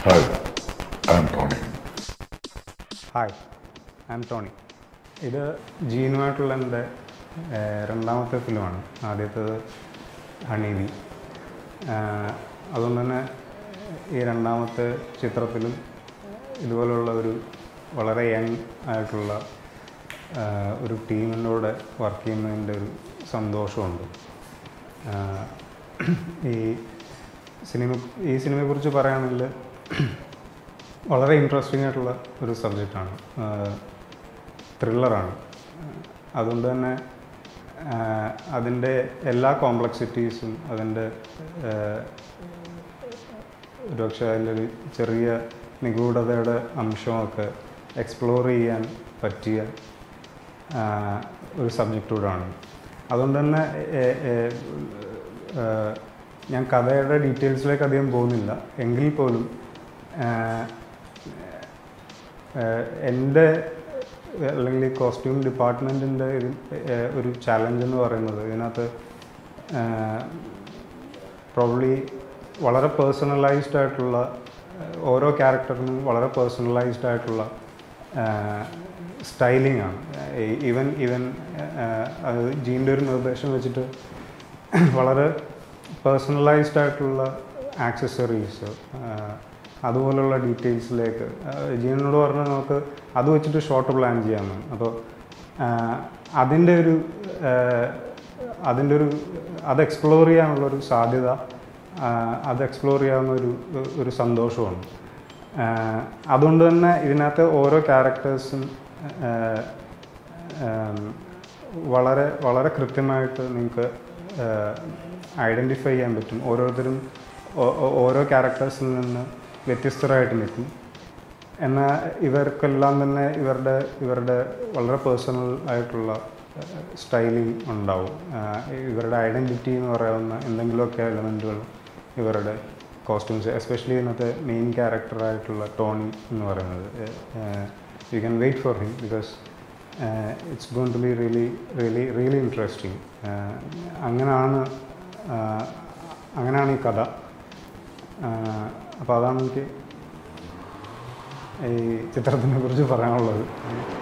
Hi, I'm Tony. Hi I'm Tony ഇത് ജീനുമായിട്ടുള്ള എൻ്റെ ഏഹ്, രണ്ടാമത്തെ ഫിലിമാണ് ആദ്യത്തേത് ഹണീബി ഏഹ്, അതുകൊണ്ട് തന്നെ ഈ രണ്ടാമത്തെ ചിത്രത്തിലും ഇതുപോലുള്ള ഒരു വളരെ യങ് ആയിട്ടുള്ള ഏഹ്, ഒരു ടീമിനോട് വർക്ക് ചെയ്യുന്നതിൻ്റെ ഒരു സന്തോഷമുണ്ട് ഏഹ്, ഈ സിനിമ ഈ സിനിമയെക്കുറിച്ച് പറയുകയാണെങ്കിൽ വളരെ ഇൻട്രസ്റ്റിംഗ് ആയിട്ടുള്ള ഒരു സബ്ജക്റ്റാണ് ത്രില്ലറാണ് അതുകൊണ്ട് തന്നെ ആഹ് അതിൻ്റെ എല്ലാ കോംപ്ലക്സിറ്റീസും അതിൻ്റെ ആഹ് ഒരുപക്ഷെ അതിലൊരു ചെറിയ നിഗൂഢതയുടെ അംശമൊക്കെ എക്സ്പ്ലോർ ചെയ്യാൻ പറ്റിയ ആഹ് ഒരു സബ്ജക്റ്റ് കൂടാണ് അതുകൊണ്ട് തന്നെ ഏ- ഏ- ഏഹ് ഞാൻ കഥയുടെ ഡീറ്റെയിൽസിലേക്ക് അധികം പോകുന്നില്ല എങ്കിൽ പോലും ആഹ് ഏഹ് എൻ്റെ അല്ലെങ്കിൽ ഈ കോസ്റ്റ്യൂം ഡിപ്പാർട്ട്മെൻറ്റിൻ്റെ ഇത് ഏഹ് ഒരു ചാലഞ്ച് എന്ന് പറയുന്നത് ഇതിനകത്ത് പ്രോബ്ലി വളരെ പേഴ്സണലൈസ്ഡ് ആയിട്ടുള്ള ഏഹ് ഓരോ ക്യാരക്ടറിനും വളരെ പേഴ്സണലൈസ്ഡ് ആയിട്ടുള്ള സ്റ്റൈലിംഗ് ആണ് ഈവൻ ഈവൻ അത് ജീൻ്റെ ഒരു നിർദ്ദേശം വെച്ചിട്ട് വളരെ പേഴ്സണലൈസ്ഡ് ആയിട്ടുള്ള ആക്സസറീസ് അതുപോലുള്ള ഡീറ്റെയിൽസിലേക്ക് ജീവനോട് പറഞ്ഞാൽ നമുക്ക് അത് വെച്ചിട്ട് ഷോർട്ട് പ്ലാൻ ചെയ്യാമെന്ന് അപ്പോൾ അതിൻ്റെ ഒരു ആഹ് അതിൻ്റെ ഒരു അത് എക്സ്പ്ലോർ ചെയ്യാനുള്ളൊരു സാധ്യത ആഹ് അത് എക്സ്പ്ലോർ ചെയ്യാവുന്ന ഒരു ഒരു സന്തോഷമാണ് ആഹ് അതുകൊണ്ട് തന്നെ ഇതിനകത്ത് ഓരോ ക്യാരക്ടേഴ്സും വളരെ വളരെ കൃത്യമായിട്ട് നിങ്ങൾക്ക് ഐഡൻറ്റിഫൈ ചെയ്യാൻ പറ്റും ഓരോരുത്തരും ഓ- ഓ- ഓരോ ക്യാരക്ടേഴ്സിൽ നിന്ന് വ്യത്യസ്തരായിട്ട് നിൽക്കും എന്നാൽ ഇവർക്കെല്ലാം തന്നെ ഇവരുടെ ഇവരുടെ വളരെ പേഴ്സണൽ ആയിട്ടുള്ള സ്റ്റൈലിംഗ് ഉണ്ടാവും ആഹ് ഇവരുടെ ഐഡൻറ്റിറ്റി എന്ന് പറയാവുന്ന എന്തെങ്കിലുമൊക്കെ എലമെൻറ്റുകൾ ഇവരുടെ കോസ്റ്റ്യൂംസ് എസ്പെഷ്യലി ഇന്നത്തെ മെയിൻ ക്യാരക്ടറായിട്ടുള്ള ടോണി എന്ന് പറയുന്നത് you can wait for him because it's gonna be really really really interesting അങ്ങനെയാണ് ആഹ് അങ്ങനെയാണ് ഈ കഥ അപ്പോൾ അതാണ് എനിക്ക് ഈ ചിത്രത്തിനെ കുറിച്ച് പറയാനുള്ളത്